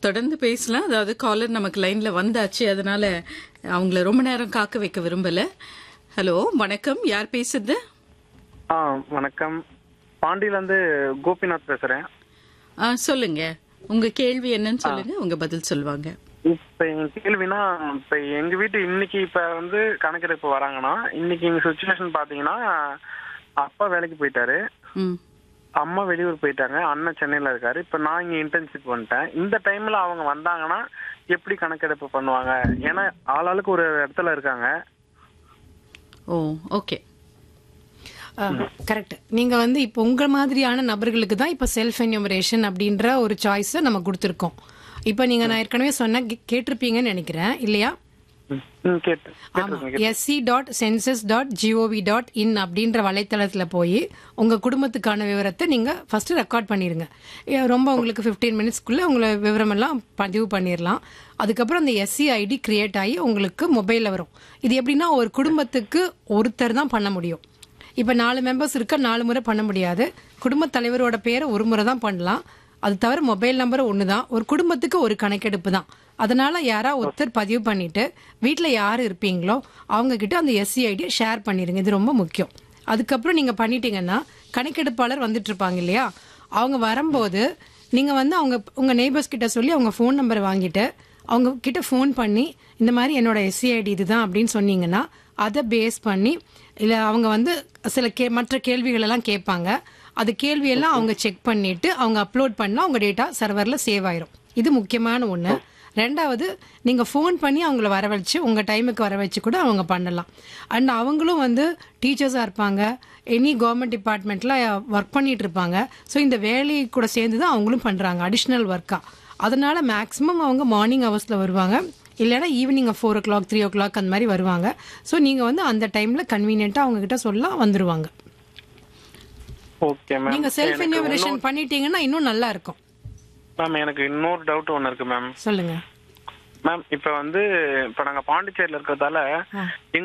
தொடர்ந்து பேசலாம் அதாவது காலர் நமக்கு லைன்ல வந்தாச்சு அதனால அவங்கள ரொம்ப நேரம் காக்க வைக்க விரும்பல ஹலோ வணக்கம் யார் பேசுறது ஆ வணக்கம் பாண்டியில இருந்து கோபிநாத் பேசுறேன் ஆ, சொல்லுங்க உங்க கேள்வி என்னன்னு சொல்லுங்க உங்க பதில் சொல்லுவாங்க இப்ப என் கேள்வினா இப்ப எங்க வீட்டு இன்னைக்கு இப்ப வந்து கணக்கெடுப்பு வராங்கன்னா இன்னைக்கு எங்க சுச்சுவேஷன் பாத்தீங்கன்னா அப்பா வேலைக்கு போயிட்டாரு ம் அம்மா வெளியூர் போயிட்டாங்க அண்ணன் சென்னையில இருக்காரு இப்ப நான் இங்க இன்டர்ன்ஷிப் வந்துட்டேன் இந்த டைம்ல அவங்க வந்தாங்கன்னா எப்படி கணக்கெடுப்பு பண்ணுவாங்க ஏன்னா ஆளாளுக்கு ஒரு இடத்துல இருக்காங்க ஓ ஓகே கரெக்ட் நீங்க வந்து இப்போ உங்க மாதிரியான நபர்களுக்கு தான் இப்போ செல்ஃப் என்யூமரேஷன் அப்படின்ற ஒரு சாய்ஸை நம்ம கொடுத்துருக்கோம் இப்போ நீங்க நான் ஏற்கனவே சொன்ன கே- கேட்டிருப்பீங்கன்னு நினைக்கிறேன் இல்லையா ம், ம், கேட்டு ஆமா SC dot census dot GOV dot in அப்படின்ற வலைத்தளத்துல போய் உங்க குடும்பத்துக்கான விவரத்தை நீங்க ஃபர்ஸ்ட் ரெக்கார்ட் பண்ணிருங்க ஏ, ரொம்ப உங்களுக்கு 15 மினிட்ஸ்க்குள்ள உங்களை விவரமெல்லாம் பதிவு பண்ணிடலாம் அதுக்கப்புறம் அந்த எஸ்சி ஐடி கிரியேட் ஆகி உங்களுக்கு மொபைலில் வரும் இது எப்படின்னா ஒரு குடும்பத்துக்கு ஒருத்தர் தான் பண்ண முடியும் இப்போ நாலு மெம்பர்ஸ் இருக்க நாலு முறை பண்ண முடியாது குடும்பத் தலைவரோட பேரை ஒரு முறை தான் பண்ணலாம் அது தவிர மொபைல் நம்பர் ஒன்று தான் ஒரு குடும்பத்துக்கு ஒரு கணக்கெடுப்பு தான் அதனால யாரா ஒருத்தர் பதிவு பண்ணிட்டு வீட்டில் யார் இருப்பீங்களோ அவங்க கிட்ட அந்த எஸ்சி ஐடியை ஷேர் பண்ணிடுங்க இது ரொம்ப முக்கியம் அதுக்கப்புறம் நீங்க பண்ணிட்டீங்கன்னா கணக்கெடுப்பாளர் வந்துட்டு இருப்பாங்க இல்லையா அவங்க வரும்போது நீங்க வந்து அவங்க உங்க நெய்பர்ஸ் கிட்ட சொல்லி அவங்க ஃபோன் நம்பரை வாங்கிட்டு அவங்க கிட்ட ஃபோன் பண்ணி இந்த மாதிரி என்னோட எஸ்சிஐடி இதுதான் அப்படின்னு சொன்னீங்கன்னா அதை பேஸ் பண்ணி இல்ல அவங்க வந்து சில கே மற்ற கேள்விகள் எல்லாம் கேட்பாங்க அது கேள்வியெல்லாம் அவங்க செக் பண்ணிட்டு அவங்க அப்லோட் பண்ணா அவங்க டேட்டா சர்வர்ல சேவ் ஆயிரும் இது முக்கியமான ஒண்ணு ரெண்டாவது நீங்க ஃபோன் பண்ணி அவங்கள வர வச்சு உங்க டைமுக்கு வர வச்சு கூட அவங்க பண்ணலாம் அண்ட் அவங்களும் வந்து டீச்சர்ஸா இருப்பாங்க எனி கவர்மெண்ட் டிபார்ட்மெண்ட்ல ஒர்க் பண்ணிட்டு இருப்பாங்க ஸோ இந்த வேலையை கூட சேர்ந்து தான் அவங்களும் பண்றாங்க அடிஷ்னல் ஒர்க்கா அதனால மேக்ஸிமம் அவங்க மார்னிங் ஹவர்ஸ்ல வருவாங்க இல்லைன்னா evening four o'clock three o'clock அந்த மாதிரி வருவாங்க ஸோ நீங்கள் வந்து அந்த டைமில் கன்வீனியண்ட்டாக அவங்க கிட்ட சொல்லலாம் வந்துருவாங்க ஓகே மேம் நீங்கள் செல்ஃப் இன்யூமரேஷன் பண்ணிட்டீங்கன்னா இன்னும் நல்லா இருக்கும் மேம் எனக்கு இன்னொரு டவுட் ஒன்று இருக்கு மேம் சொல்லுங்க மேம் இப்ப வந்து இப்ப நாங்க பாண்டிச்சேரியில இருக்கிறதால